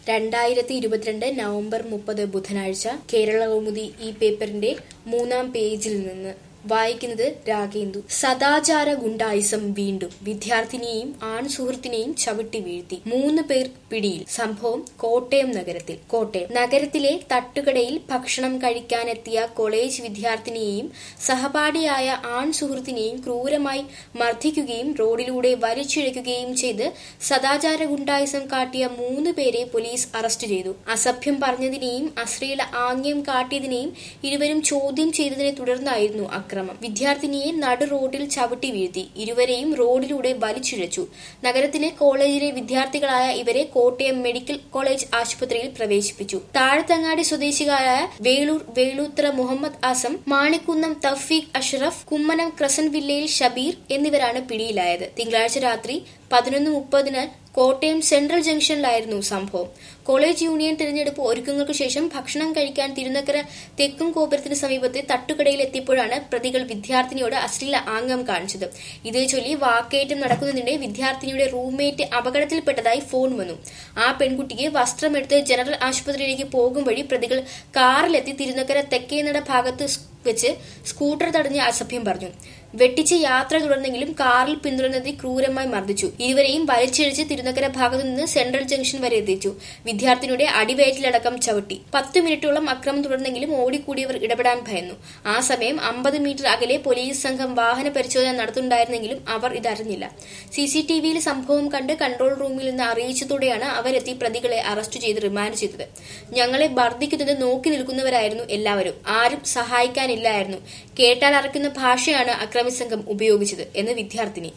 രണ്ടായിരത്തി ഇരുപത്തിരണ്ട് നവംബർ മുപ്പത് ബുധനാഴ്ച കേരള കൗമുദി ഈ പേപ്പറിന്റെ മൂന്നാം പേജിൽ നിന്ന് വായിക്കുന്നത് രാഗേന്ദു സദാചാര ഗുണ്ടായിസം വീണ്ടും വിദ്യാർത്ഥിനിയെയും ആൺ സുഹൃത്തിനെയും ചവിട്ടി വീഴ്ത്തി മൂന്ന് പേർ പിടിയിൽ സംഭവം കോട്ടയം നഗരത്തിൽ കോട്ടയം നഗരത്തിലെ തട്ടുകടയിൽ ഭക്ഷണം കഴിക്കാനെത്തിയ കോളേജ് വിദ്യാർത്ഥിനിയെയും സഹപാഠിയായ ആൺ സുഹൃത്തിനെയും ക്രൂരമായി മർദ്ദിക്കുകയും റോഡിലൂടെ വലിച്ചിഴയ്ക്കുകയും ചെയ്ത് സദാചാര ഗുണ്ടായിസം കാട്ടിയ മൂന്ന് പേരെ പോലീസ് അറസ്റ്റ് ചെയ്തു അസഭ്യം പറഞ്ഞതിനെയും അശ്ലീല ആംഗ്യം കാട്ടിയതിനെയും ഇരുവരും ചോദ്യം ചെയ്തതിനെ തുടർന്നായിരുന്നു അക്രമം വിദ്യാർത്ഥിനിയെ നടു റോഡിൽ ചവിട്ടി വീഴ്ത്തി ഇരുവരെയും റോഡിലൂടെ വലിച്ചിഴച്ചു നഗരത്തിലെ കോളേജിലെ വിദ്യാർത്ഥികളായ ഇവരെ കോട്ടയം മെഡിക്കൽ കോളേജ് ആശുപത്രിയിൽ പ്രവേശിപ്പിച്ചു താഴത്തങ്ങാടി സ്വദേശികളായ വേളൂർ വേളൂത്ര മുഹമ്മദ് ആസം മാണിക്കുന്നം തഫീഖ് അഷ്റഫ് കുമ്മനം ക്രസന്റ് വില്ലയിൽ ഷബീർ എന്നിവരാണ് പിടിയിലായത് തിങ്കളാഴ്ച രാത്രി പതിനൊന്ന് മുപ്പതിന് കോട്ടയം സെൻട്രൽ ജംഗ്ഷനിലായിരുന്നു സംഭവം കോളേജ് യൂണിയൻ തിരഞ്ഞെടുപ്പ് ഒരുക്കങ്ങൾക്ക് ശേഷം ഭക്ഷണം കഴിക്കാൻ തിരുനക്കര തെക്കും കോപുരത്തിന് സമീപത്തെ തട്ടുകടയിൽ എത്തിയപ്പോഴാണ് പ്രതികൾ വിദ്യാർത്ഥിനിയോട് അശ്ലീല ആംഗം കാണിച്ചത് ഇതേ ചൊല്ലി വാക്കേറ്റം നടക്കുന്നതിനിടെ വിദ്യാർത്ഥിനിയുടെ റൂംമേറ്റ് അപകടത്തിൽപ്പെട്ടതായി ഫോൺ വന്നു ആ പെൺകുട്ടിക്ക് വസ്ത്രമെടുത്ത് ജനറൽ ആശുപത്രിയിലേക്ക് പോകും വഴി പ്രതികൾ കാറിലെത്തി തിരുനക്കര തെക്കേനട ഭാഗത്ത് വെച്ച് സ്കൂട്ടർ തടഞ്ഞ് അസഭ്യം പറഞ്ഞു വെട്ടിച്ച് യാത്ര തുടർന്നെങ്കിലും കാറിൽ പിന്തുടർന്നെത്തി ക്രൂരമായി മർദ്ദിച്ചു ഇരുവരെയും വലിച്ചിഴച്ച് തിരുനക്കര ഭാഗത്തു നിന്ന് സെൻട്രൽ ജംഗ്ഷൻ വരെ എത്തിച്ചു വിദ്യാർത്ഥിനിയുടെ അടിവയറ്റിലടക്കം ചവിട്ടി പത്ത് മിനിറ്റോളം അക്രമം തുടർന്നെങ്കിലും ഓടിക്കൂടിയവർ ഇടപെടാൻ ഭയന്നു ആ സമയം അമ്പത് മീറ്റർ അകലെ പോലീസ് സംഘം വാഹന പരിശോധന നടത്തുന്നുണ്ടായിരുന്നെങ്കിലും അവർ ഇതറിഞ്ഞില്ല സി സി ടി വിയിൽ സംഭവം കണ്ട് കൺട്രോൾ റൂമിൽ നിന്ന് അറിയിച്ചതോടെയാണ് അവരെത്തി പ്രതികളെ അറസ്റ്റ് ചെയ്ത് റിമാൻഡ് ചെയ്തത് ഞങ്ങളെ മർദ്ദിക്കുന്നത് നോക്കി നിൽക്കുന്നവരായിരുന്നു എല്ലാവരും ആരും സഹായിക്കാനില്ലായിരുന്നു കേട്ടാൽ അറക്കുന്ന ഭാഷയാണ് അക്രമി സംഘം ഉപയോഗിച്ചത് എന്ന് വിദ്യാർത്ഥിനി